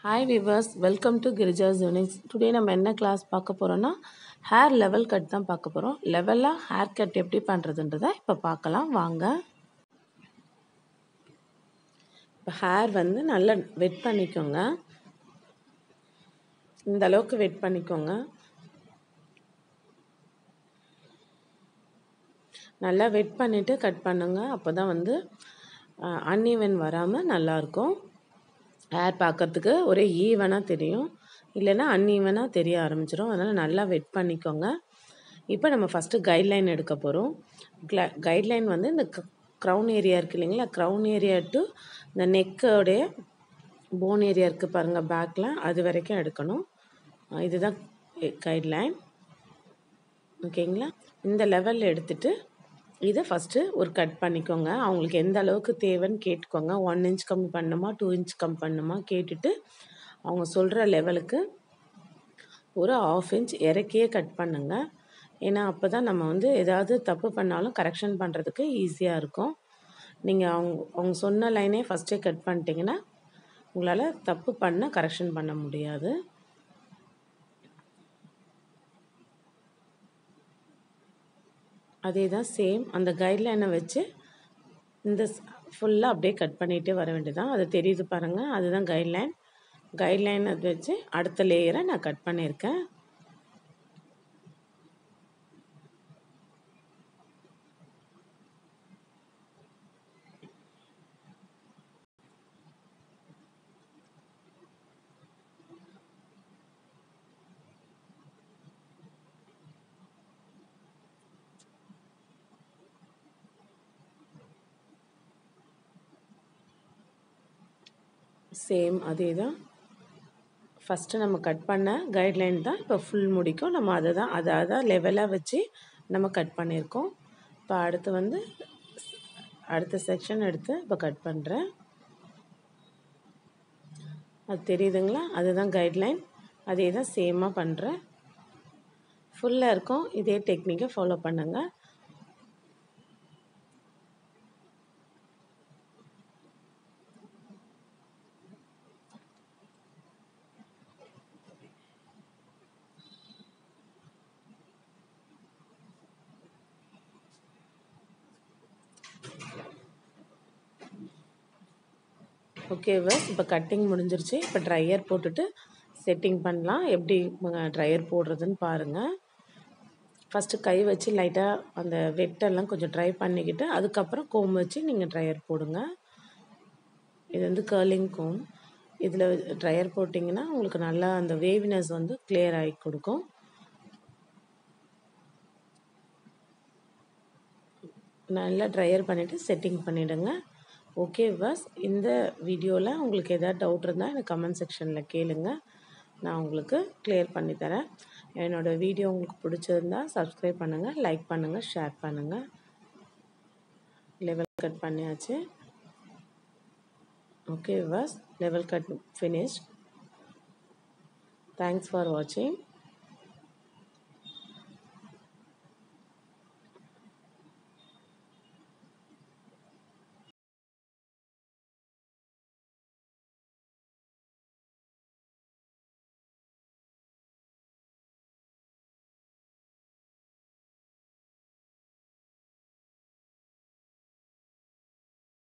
hi viewers welcome to Girija's uniques today நம்ம என்ன class பார்க்க போகிறோன்னா ஹேர் லெவல் கட் தான் பார்க்க போகிறோம் லெவலாக ஹேர் கட் எப்படி பண்ணுறதுன்றதை இப்போ பார்க்கலாம் வாங்க இப்போ ஹேர் வந்து நல்லா வெட் பண்ணிக்கோங்க இந்த அளவுக்கு வெட் பண்ணிக்கோங்க நல்லா வெட் பண்ணிவிட்டு கட் பண்ணுங்க அப்போ தான் வந்து அன்ஈவன் வராமல் நல்லாயிருக்கும் ஹேர் பார்க்கறதுக்கு ஒரே ஈவனாக தெரியும் இல்லைன்னா அன்ஈவனாக தெரிய ஆரம்பிச்சிடும் அதனால் நல்லா வெட் பண்ணிக்கோங்க இப்போ நம்ம ஃபஸ்ட்டு கைட்லைன் எடுக்க போகிறோம் கைட்லைன் வந்து இந்த க்ரௌன் ஏரியா இருக்குது இல்லைங்களா க்ரௌன் ஏரியா டு இந்த நெக்கோடைய போன் ஏரியா இருக்குது பாருங்கள் பேக்கில் அது வரைக்கும் எடுக்கணும் இதுதான் கைட்லைன் ஓகேங்களா இந்த லெவலில் எடுத்துகிட்டு இதை ஃபஸ்ட்டு ஒரு கட் பண்ணிக்கோங்க அவங்களுக்கு எந்த அளவுக்கு தேவைன்னு கேட்டுக்கோங்க ஒன் இன்ச் கம்மி பண்ணணுமா டூ இன்ச் கம்மி பண்ணணுமா கேட்டுட்டு அவங்க சொல்கிற லெவலுக்கு ஒரு ஆஃப் இன்ச் இறக்கியே கட் பண்ணுங்க ஏன்னா அப்போ தான் நம்ம வந்து ஏதாவது தப்பு பண்ணாலும் கரெக்ஷன் பண்ணுறதுக்கு ஈஸியாக இருக்கும் நீங்கள் அவங்க அவங்க சொன்ன லைனே ஃபஸ்ட்டே கட் பண்ணிட்டீங்கன்னா உங்களால் தப்பு பண்ண கரெக்ஷன் பண்ண முடியாது அதே தான் சேம் அந்த கைட்லைனை வச்சு இந்த ஃபுல்லாக அப்படியே கட் பண்ணிகிட்டே வர வேண்டியதான் அது தெரியுது பாருங்கள் அதுதான் கைட்லைன் கைட்லைன் அது வச்சு அடுத்த லேயரை நான் கட் பண்ணியிருக்கேன் சேம் அதே தான் ஃபஸ்ட்டு நம்ம கட் பண்ண கைட்லைன் தான் இப்போ ஃபுல் முடிக்கும் நம்ம அதை தான் அதை அதான் லெவலாக வச்சு நம்ம கட் பண்ணியிருக்கோம் இப்போ அடுத்து வந்து அடுத்த செக்ஷன் எடுத்து இப்போ கட் பண்ணுறேன் அது தெரியுதுங்களா அதுதான் கைட்லைன் அதே தான் சேமாக பண்ணுறேன் ஃபுல்லாக இருக்கும் இதே டெக்னிக்கை ஃபாலோ பண்ணுங்கள் ஓகே பஸ் இப்போ கட்டிங் முடிஞ்சிருச்சு இப்போ ட்ரையர் போட்டுட்டு செட்டிங் பண்ணலாம் எப்படி ட்ரையர் போடுறதுன்னு பாருங்கள் ஃபஸ்ட்டு கை வச்சு லைட்டாக அந்த வெட்டெல்லாம் கொஞ்சம் ட்ரை பண்ணிக்கிட்டு அதுக்கப்புறம் கோம் வச்சு நீங்கள் ட்ரையர் போடுங்க இது வந்து கேர்லிங் கோம் இதில் ட்ரையர் போட்டிங்கன்னா உங்களுக்கு நல்லா அந்த வேவினஸ் வந்து கிளியர் ஆகி கொடுக்கும் நல்லா ட்ரையர் பண்ணிவிட்டு செட்டிங் பண்ணிவிடுங்க ஓகே பஸ் இந்த வீடியோவில் உங்களுக்கு எதாவது டவுட் இருந்தால் எனக்கு கமெண்ட் செக்ஷனில் கேளுங்க நான் உங்களுக்கு கிளியர் பண்ணித்தரேன் என்னோடய வீடியோ உங்களுக்கு பிடிச்சிருந்தா சப்ஸ்கிரைப் பண்ணுங்கள் லைக் பண்ணுங்கள் ஷேர் பண்ணுங்கள் லெவல் கட் பண்ணியாச்சு okay bus level cut finished thanks for வாட்சிங்